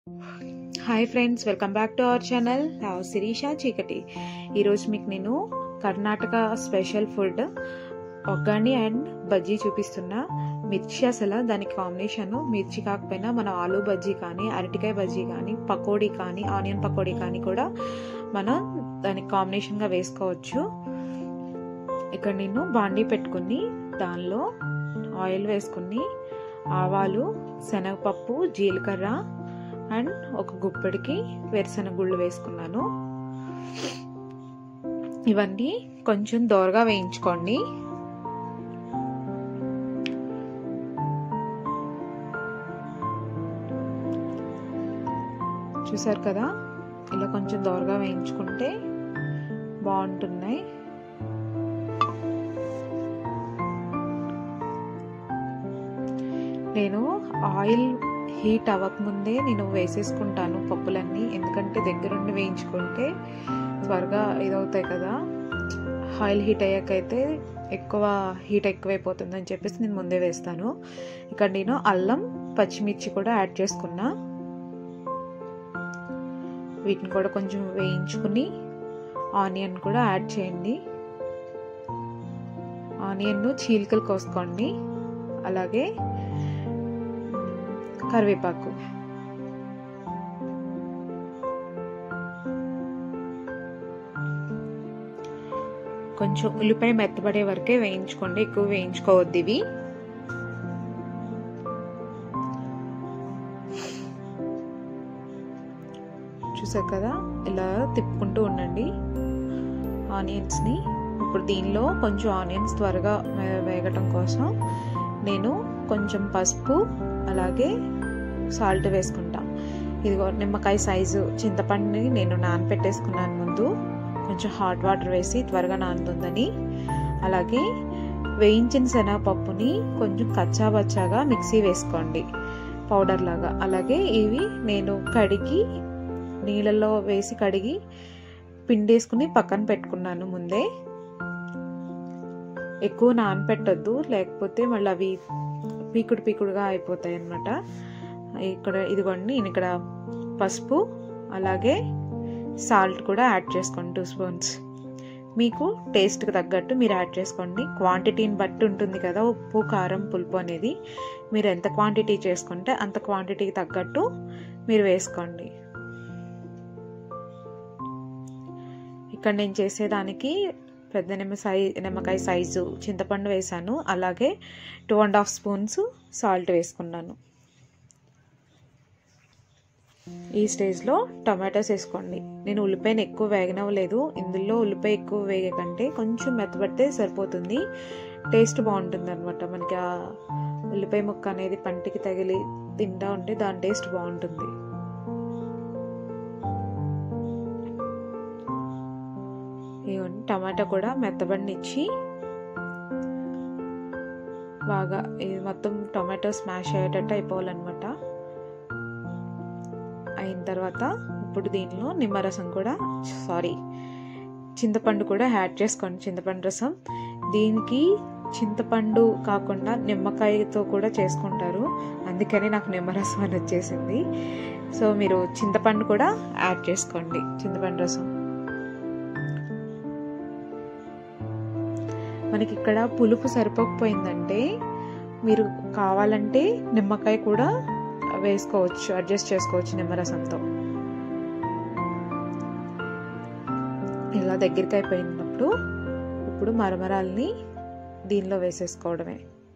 hi friends welcome back to our channel Sirisha Chikati ఈరోజు మీకు నేను Karnataka special food oggani and bajji చూపిస్తున్నా మిర్చి అసలు దానికి కాంబినేషన్ మిర్చి కాకపోయినా మనం ఆలూ బజ్జీ కానీ అరటికాయ బజ్జీ కానీ పకోడీ కానీ ఆనియన్ పకోడీ కానీ కూడా మనం దానికి కాంబినేషన్గా వేసుకోవచ్చు ఇక్కడ నేను బాండీ పెట్టుకుని దానిలో ఆయిల్ వేసుకుని ఆవాలు శనగపప్పు జీలకర్ర అండ్ ఒక గుప్పెడికి వేరుశనగ గుళ్ళు వేసుకున్నాను ఇవన్నీ కొంచెం దోరగా వేయించుకోండి చూసారు కదా ఇలా కొంచెం దోరగా వేయించుకుంటే బాగుంటున్నాయి నేను ఆయిల్ హీట్ అవ్వకముందే నేను వేసేసుకుంటాను పప్పులన్నీ ఎందుకంటే దగ్గరుండి వేయించుకుంటే త్వరగా ఇదవుతాయి కదా ఆయిల్ హీట్ అయ్యాకైతే ఎక్కువ హీట్ ఎక్కువైపోతుంది అని చెప్పేసి నేను ముందే వేస్తాను ఇక్కడ నేను అల్లం పచ్చిమిర్చి కూడా యాడ్ చేసుకున్నా వీటిని కూడా కొంచెం వేయించుకుని ఆనియన్ కూడా యాడ్ చేయండి ఆనియన్ చీలికలు కోసుకోండి అలాగే కరివేపాకు కొంచెం ఉల్లిపాయ మెత్తబడే వరకే వేయించుకోండి ఎక్కువ వేయించుకోవద్దు ఇవి చూసారు కదా ఇలా తిప్పుకుంటూ ఉండండి ఆనియన్స్ని ఇప్పుడు దీనిలో కొంచెం ఆనియన్స్ త్వరగా వేగటం కోసం నేను కొంచెం పసుపు అలాగే సాల్ట్ వేసుకుంటా ఇదిగో నిమ్మకాయ సైజు చింతపండుని నేను నానపెట్టేసుకున్నాను ముందు కొంచెం హాట్ వాటర్ వేసి త్వరగా నానుతుందని అలాగే వేయించిన శనగపప్పుని కొంచెం కచ్చాబచ్చాగా మిక్సీ వేసుకోండి పౌడర్ లాగా అలాగే ఇవి నేను కడిగి నీళ్ళల్లో వేసి కడిగి పిండేసుకుని పక్కన పెట్టుకున్నాను ముందే ఎక్కువ నానపెట్టొద్దు లేకపోతే మళ్ళీ అవి పీకుడు పీకుడుగా అయిపోతాయి అన్నమాట ఇక్కడ ఇదిగోండి నేను ఇక్కడ పసుపు అలాగే సాల్ట్ కూడా యాడ్ చేసుకోండి టూ స్పూన్స్ మీకు టేస్ట్కి తగ్గట్టు మీరు యాడ్ చేసుకోండి క్వాంటిటీని బట్టి ఉంటుంది కదా ఉప్పు కారం పులుపు అనేది మీరు ఎంత క్వాంటిటీ చేసుకుంటే అంత క్వాంటిటీకి తగ్గట్టు మీరు వేసుకోండి ఇక్కడ నేను చేసేదానికి పెద్ద నిమ్మ సై నిమ్మకాయ సైజు చింతపండు వేసాను అలాగే two and half spoons salt వేసుకున్నాను ఈ స్టేజ్లో టమాటోస్ వేసుకోండి నేను ఉల్లిపాయను ఎక్కువ వేగనవ్వలేదు ఇందులో ఉల్లిపాయ ఎక్కువ వేగకంటే కొంచెం మెత్తబడితే సరిపోతుంది టేస్ట్ బాగుంటుంది అనమాట మనకి ఆ ఉల్లిపాయ ముక్క అనేది పంటికి తగిలి తింటా ఉంటే దాని టేస్ట్ బాగుంటుంది ఇవ్వండి టమాటా కూడా మెత్తబడినిచ్చి బాగా ఇది మొత్తం టొమాటో స్మాష్ అయ్యేటట్టు అయిపోవాలన్నమాట అయిన తర్వాత ఇప్పుడు దీనిలో నిమ్మరసం కూడా సారీ చింతపండు కూడా యాడ్ చేసుకోండి చింతపండు రసం దీనికి చింతపండు కాకుండా నిమ్మకాయతో కూడా చేసుకుంటారు అందుకని నాకు నిమ్మరసం అని వచ్చేసింది సో మీరు చింతపండు కూడా యాడ్ చేసుకోండి చింతపండు రసం మనకి ఇక్కడ పులుపు సరిపోకపోయిందంటే మీరు కావాలంటే నిమ్మకాయ కూడా వేసుకోవచ్చు అడ్జస్ట్ చేసుకోవచ్చు నిమ్మరసంతో ఇలా దగ్గరికి అయిపోయినప్పుడు ఇప్పుడు మరమరాల్ని దీనిలో వేసేసుకోవడమే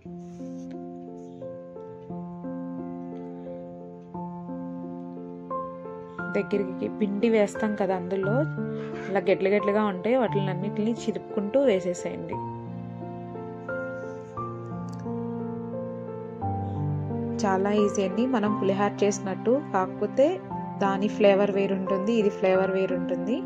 దగ్గరికి పిండి వేస్తాం కదా అందులో అలా గెట్ల గెట్లుగా ఉంటే వాటిని అన్నిటిని చిరుపుకుంటూ వేసేసేయండి చాలా ఈజీ అండి మనం పులిహార చేసినట్టు కాకపోతే దాని ఫ్లేవర్ వేరుంటుంది ఇది ఫ్లేవర్ వేరుంటుంది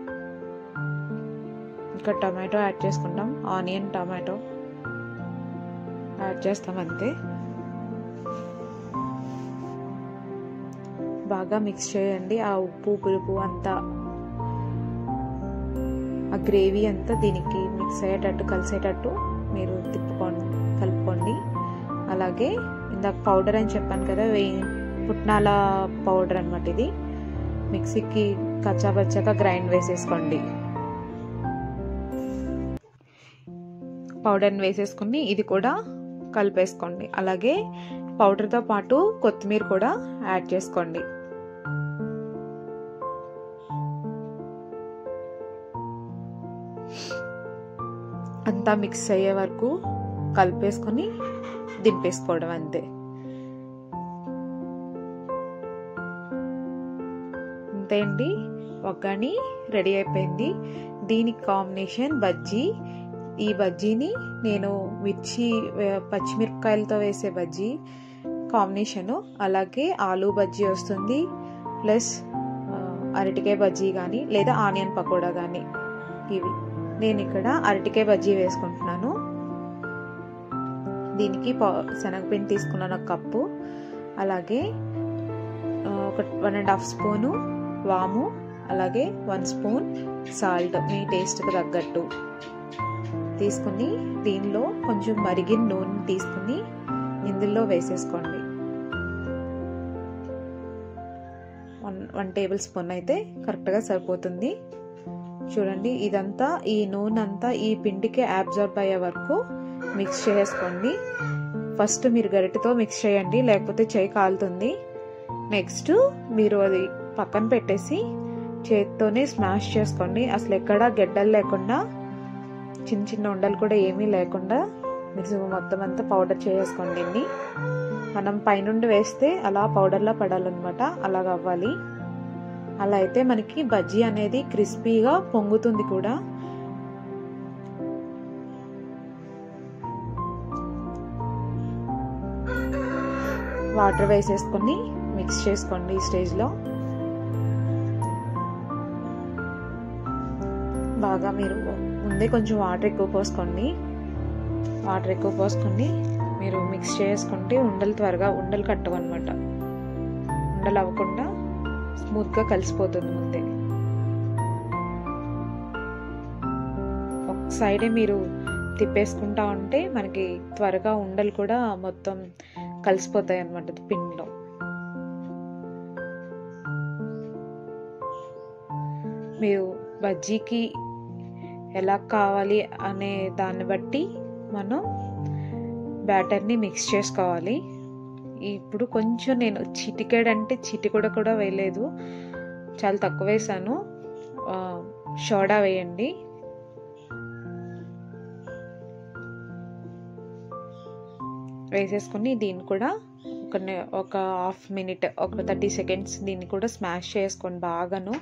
ఇక్కడ టమాటో యాడ్ చేసుకుంటాం ఆనియన్ టమాటో యాడ్ చేస్తాం అంతే బాగా మిక్స్ చేయండి ఆ ఉప్పు పులుపు అంతా ఆ గ్రేవీ అంతా దీనికి మిక్స్ అయ్యేటట్టు కలిసేటట్టు మీరు తిప్పుకోండి కలుపుకోండి అలాగే ఇందాక పౌడర్ అని చెప్పాను కదా వేయి పుట్నాల పౌడర్ అనమాట ఇది మిక్సీకి కచ్చాబచ్చాగా గ్రైండ్ వేసేసుకోండి పౌడర్ని వేసేసుకుని ఇది కూడా కలిపేసుకోండి అలాగే పౌడర్తో పాటు కొత్తిమీర కూడా యాడ్ చేసుకోండి అంతా మిక్స్ అయ్యే వరకు కలిపేసుకొని దింపేసుకోవడం అంతే అంతే అండి ఒగ్గాని రెడీ అయిపోయింది దీనికి కాంబినేషన్ బజ్జీ ఈ బజ్జీని నేను మిర్చి పచ్చిమిరపకాయలతో వేసే బజ్జీ కాంబినేషను అలాగే ఆలూ బజ్జీ వస్తుంది ప్లస్ అరటికాయ బజ్జీ కానీ లేదా ఆనియన్ పకోడా కానీ ఇవి నేను ఇక్కడ అరటికాయ బజ్జీ వేసుకుంటున్నాను దీనికి శనగపిండి తీసుకున్నాను ఒక కప్పు అలాగే ఒక వన్ అండ్ హాఫ్ స్పూను వాము అలాగే వన్ స్పూన్ సాల్ట్ మీ టేస్ట్కి తగ్గట్టు తీసుకుని దీనిలో కొంచెం మరిగిన నూనె తీసుకుని ఇందులో వేసేసుకోండి వన్ వన్ టేబుల్ స్పూన్ అయితే కరెక్ట్గా సరిపోతుంది చూడండి ఇదంతా ఈ నూనె అంతా ఈ పిండికి అబ్జర్బ్ అయ్యే వరకు మిక్స్ చేసుకోండి ఫస్ట్ మీరు గరిటెతో మిక్స్ చేయండి లేకపోతే చేయి కాలుతుంది నెక్స్ట్ మీరు అది పక్కన పెట్టేసి చేతితోనే స్మాష్ చేసుకోండి అసలు ఎక్కడ గెడ్డలు లేకుండా చిన్న చిన్న ఉండలు కూడా ఏమీ లేకుండా మీరు మొత్తం అంతా పౌడర్ చేసుకోండి దీన్ని మనం పైనుండి వేస్తే అలా పౌడర్లా పడాలన్నమాట అలాగ అవ్వాలి అలా అయితే మనకి బజ్జీ అనేది క్రిస్పీగా పొంగుతుంది కూడా వాటర్ వేసేసుకొని మిక్స్ చేసుకోండి ఈ స్టేజ్లో బాగా మీరు ముందే కొంచెం వాటర్ ఎక్కువ పోసుకోండి వాటర్ ఎక్కువ పోసుకొని మీరు మిక్స్ చేసుకుంటే ఉండలు త్వరగా ఉండలు కట్టవన్నమాట ఉండలు అవ్వకుండా స్మూత్గా కలిసిపోతుంది ముందే ఒక సైడే మీరు తిప్పేసుకుంటా ఉంటే మనకి త్వరగా ఉండలు కూడా మొత్తం కలిసిపోతాయి అన్నమాట పిండిలో మీరు బజ్జీకి ఎలా కావాలి అనే దాన్ని బట్టి మనం బ్యాటర్ని మిక్స్ చేసుకోవాలి ఇప్పుడు కొంచెం నేను చిటికెడ్ అంటే చిటికొడ కూడా వేయలేదు చాలా తక్కువ వేసాను సోడా వేయండి వేసేసుకొని దీన్ని కూడా ఒక ఒక హాఫ్ మినిట్ ఒక థర్టీ సెకండ్స్ దీన్ని కూడా స్మాష్ చేసుకోండి బాగాను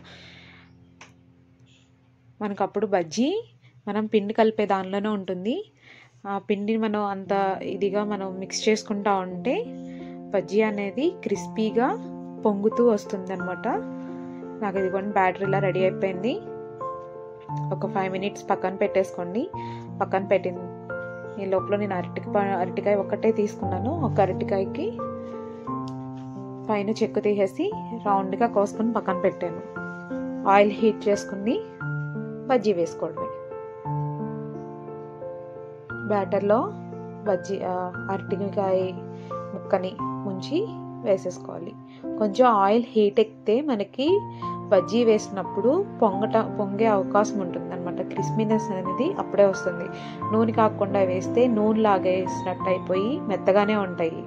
మనకు అప్పుడు బజ్జీ మనం పిండి కలిపే దానిలోనే ఉంటుంది ఆ పిండిని మనం అంత ఇదిగా మనం మిక్స్ చేసుకుంటా ఉంటే బజ్జీ అనేది క్రిస్పీగా పొంగుతూ వస్తుంది అనమాట నాకు ఇదిగోండి బ్యాటరీ ఇలా రెడీ అయిపోయింది ఒక ఫైవ్ మినిట్స్ పక్కన పెట్టేసుకోండి పక్కన పెట్టింది ఈ లోపల నేను అరటికాయ అరటికాయ ఒక్కటే తీసుకున్నాను ఒక అరటికాయకి పైన చెక్కు తీసేసి రౌండ్గా కోసుకొని పక్కన పెట్టాను ఆయిల్ హీట్ చేసుకుని బజ్జీ వేసుకోవడమే బ్యాటర్లో బజ్జీ అరటికాయ ముక్కని ముంచి వేసేసుకోవాలి కొంచెం ఆయిల్ హీట్ ఎక్కితే మనకి బజ్జీ వేసినప్పుడు పొంగట పొంగే అవకాశం ఉంటుంది అనమాట క్రిస్పీనెస్ అనేది అప్పుడే వస్తుంది నూనె కాకుండా వేస్తే నూనె లాగా వేసినట్టు అయిపోయి మెత్తగానే ఉంటాయి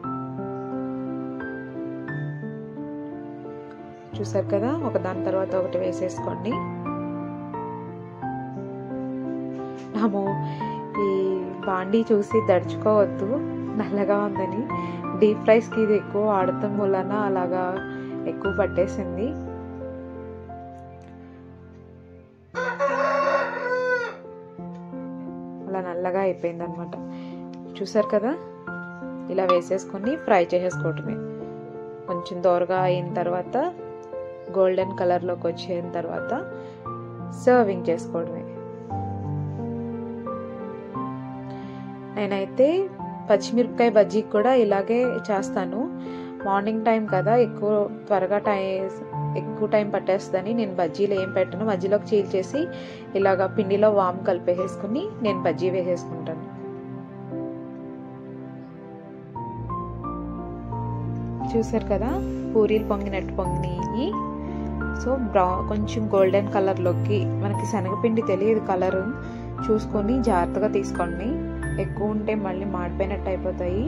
చూసారు కదా ఒక దాని తర్వాత ఒకటి వేసేసుకోండి నాము ఈ బాండీ చూసి దడుచుకోవద్దు నల్లగా ఉందని డీప్ ఫ్రైస్కి ఇది ఎక్కువ వాడటం వలన అలాగా ఎక్కువ పట్టేసింది అలా నల్లగా అయిపోయింది అనమాట చూసారు కదా ఇలా వేసేసుకొని ఫ్రై చేసేసుకోవటమే కొంచెం దోరగా అయిన తర్వాత గోల్డెన్ కలర్లోకి వచ్చిన తర్వాత సర్వింగ్ చేసుకోవడమే నేనైతే పచ్చిమిరపకాయ బజ్జీకి కూడా ఇలాగే చేస్తాను మార్నింగ్ టైం కదా ఎక్కువ త్వరగా టైం ఎక్కువ టైం పట్టేస్తుందని నేను బజ్జీలు ఏం పెట్టను మధ్యలోకి చీల్చేసి ఇలాగ పిండిలో వామ్ కలిపేసేసుకుని నేను బజ్జీ వేసేసుకుంటాను చూసారు కదా పూరీలు పొంగినట్టు పొంగినాయి సో బ్రౌ కొంచెం గోల్డెన్ కలర్లోకి మనకి శనగపిండి తెలియదు కలర్ చూసుకొని జాగ్రత్తగా తీసుకోండి ఎక్కువ ఉంటే మళ్ళీ మాడిపోయినట్టు అయిపోతాయి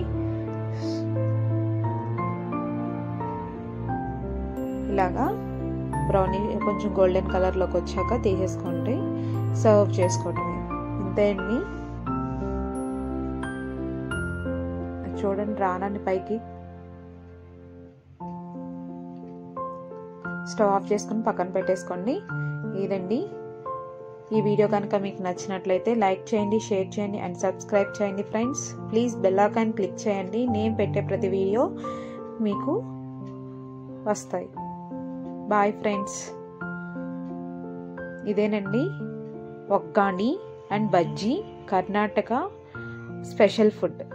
ఇలాగా బ్రౌనీ కొంచెం గోల్డెన్ కలర్లోకి వచ్చాక తీసేసుకోండి సర్వ్ చేసుకోవటమే ఇంతే అండి చూడండి రానండి పైకి స్టవ్ ఆఫ్ చేసుకుని పక్కన పెట్టేసుకోండి ఇదండి ఈ వీడియో కనుక మీకు నచ్చినట్లయితే లైక్ చేయండి షేర్ చేయండి అండ్ సబ్స్క్రైబ్ చేయండి friends please bell icon click చేయండి నేను పెట్టే ప్రతి వీడియో మీకు వస్తాయి బాయ్ ఫ్రెండ్స్ ఇదేనండి oggani and bajji Karnataka special food